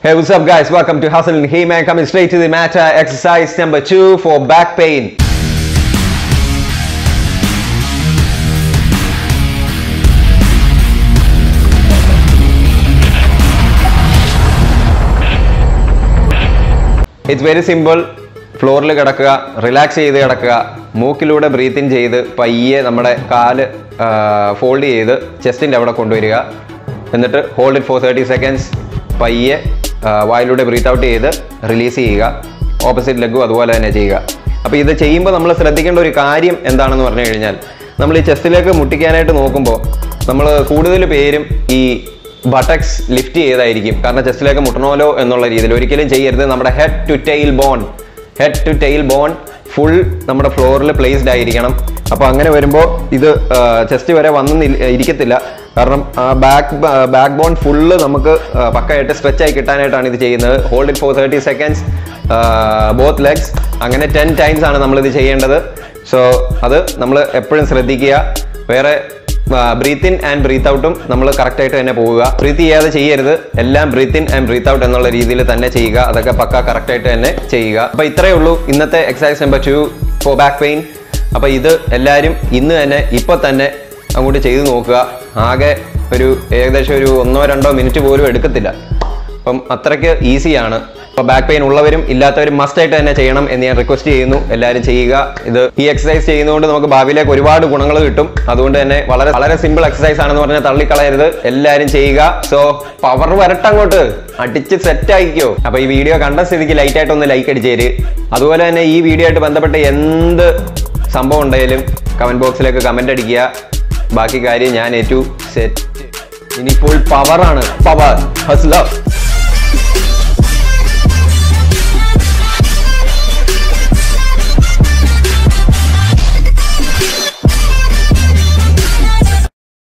Hey, what's up, guys? Welcome to Hustle and He Man. Coming straight to the matter. Exercise number two for back pain. It's very simple ഫ്ലോറിൽ കിടക്കുക relax ചെയ്ത് കിടക്കുക മൂക്കിലൂടെ breath in ചെയ്ത് പയ്യെ നമ്മുടെ കാല് fold ചെയ്ത് ചെസ്റ്റിൻ്റെ അവിടെ കൊണ്ടുവരിക എന്നിട്ട് hold it for thirty seconds പയ്യെ ആ, വായിലൂടെ ബ്രീത്ത് ഔട്ട് ചെയ്ത് റിലീസ് ചെയ്യുക ഓപ്പോസിറ്റ് ലെഗും അതുപോലെ തന്നെ ചെയ്യുക അപ്പോൾ ഇത് ചെയ്യുമ്പോൾ നമ്മൾ ശ്രദ്ധിക്കേണ്ട ഒരു കാര്യം എന്താണെന്ന് പറഞ്ഞു കഴിഞ്ഞാൽ നമ്മൾ ഈ ചെസ്റ്റിലേക്ക് മുട്ടിക്കാനായിട്ട് നോക്കുമ്പോൾ നമ്മൾ കൂടുതൽ പേരും ഈ ബട്ടക്സ് ലിഫ്റ്റ് ചെയ്തായിരിക്കും കാരണം ചെസ്റ്റിലേക്ക് മുട്ടണമല്ലോ എന്നുള്ള രീതിയിൽ ഒരിക്കലും ചെയ്യരുത് നമ്മുടെ head to tail bone head to tail bone full നമ്മുടെ ഫ്ലോറിൽ പ്ലേസ്ഡ് ആയിരിക്കണം അപ്പോൾ അങ്ങനെ വരുമ്പോൾ ഇത് ചെസ്റ്റ് വരെ വന്ന് നിൽ- ഇരിക്കത്തില്ല കാരണം ആ ബാക്ക് ബാക്ക് ബോൺ ഫുള്ള് നമുക്ക് ആ, പക്കയായിട്ട് സ്ട്രെച്ച് ആയി കിട്ടാനായിട്ടാണ് ഇത് ചെയ്യുന്നത് hold it for thirty seconds both legs അങ്ങനെ ടെൻ ടൈംസ് ആണ് നമ്മളിത് ചെയ്യേണ്ടത് സോ അത് നമ്മൾ എപ്പോഴും ശ്രദ്ധിക്കുക വേറെ ബ്രീത്ത് ഇൻ ആൻഡ് ബ്രീത്ത് ഔട്ടും നമ്മൾ കറക്റ്റ് ആയിട്ട് തന്നെ പോവുക ബ്രീത്ത് ചെയ്യാതെ ചെയ്യരുത് എല്ലാം breathe in and breathe out എന്നുള്ള രീതിയിൽ തന്നെ ചെയ്യുക അതൊക്കെ പക്ക കറക്റ്റ് ആയിട്ട് തന്നെ ചെയ്യുക അപ്പൊ ഇത്രയേ ഉള്ളൂ ഇന്നത്തെ exercise number two for back pain അപ്പൊ ഇത് എല്ലാവരും ഇന്ന് തന്നെ ഇപ്പൊ തന്നെ അങ്ങോട്ട് ചെയ്തു നോക്കുക ആകെ ഒരു ഏകദേശം ഒരു ഒന്നോ രണ്ടോ മിനിറ്റ് പോലും എടുക്കത്തില്ല അപ്പം അത്രയ്ക്ക് ഈസിയാണ് അപ്പൊ ബാക്ക് പെയിൻ ഉള്ളവരും ഇല്ലാത്തവരും മസ്റ്റ് ആയിട്ട് തന്നെ ചെയ്യണം എന്ന് ഞാൻ റിക്വസ്റ്റ് ചെയ്യുന്നു എല്ലാവരും ചെയ്യുക ഇത് ഈ എക്സസൈസ് ചെയ്യുന്നതുകൊണ്ട് നമുക്ക് ഭാവിയിലേക്ക് ഒരുപാട് ഗുണങ്ങൾ കിട്ടും അതുകൊണ്ട് തന്നെ വളരെ വളരെ സിമ്പിൾ എക്സസൈസ് ആണെന്ന് പറഞ്ഞാൽ തള്ളിക്കളയരുത് എല്ലാവരും ചെയ്യുക സോ പവർ വരട്ടെ അങ്ങോട്ട് അടിച്ച് സെറ്റ് ആയിക്കോ അപ്പൊ ഈ വീഡിയോ കണ്ട സ്ഥിതിക്ക് ലൈറ്റ് ആയിട്ട് ഒന്ന് ലൈക്ക് അടിച്ചേര് അതുപോലെ തന്നെ ഈ വീഡിയോ ആയിട്ട് ബന്ധപ്പെട്ട എന്ത് സംഭവം ഉണ്ടെങ്കിലും കമന്റ് ബോക്സിലേക്ക് കമന്റ് അടിക്കുക ബാക്കി കാര്യം ഞാൻ ഏറ്റു സെറ്റ് ഇനി ഫുൾ പവറാണ് പവർ ഹസ്ലോ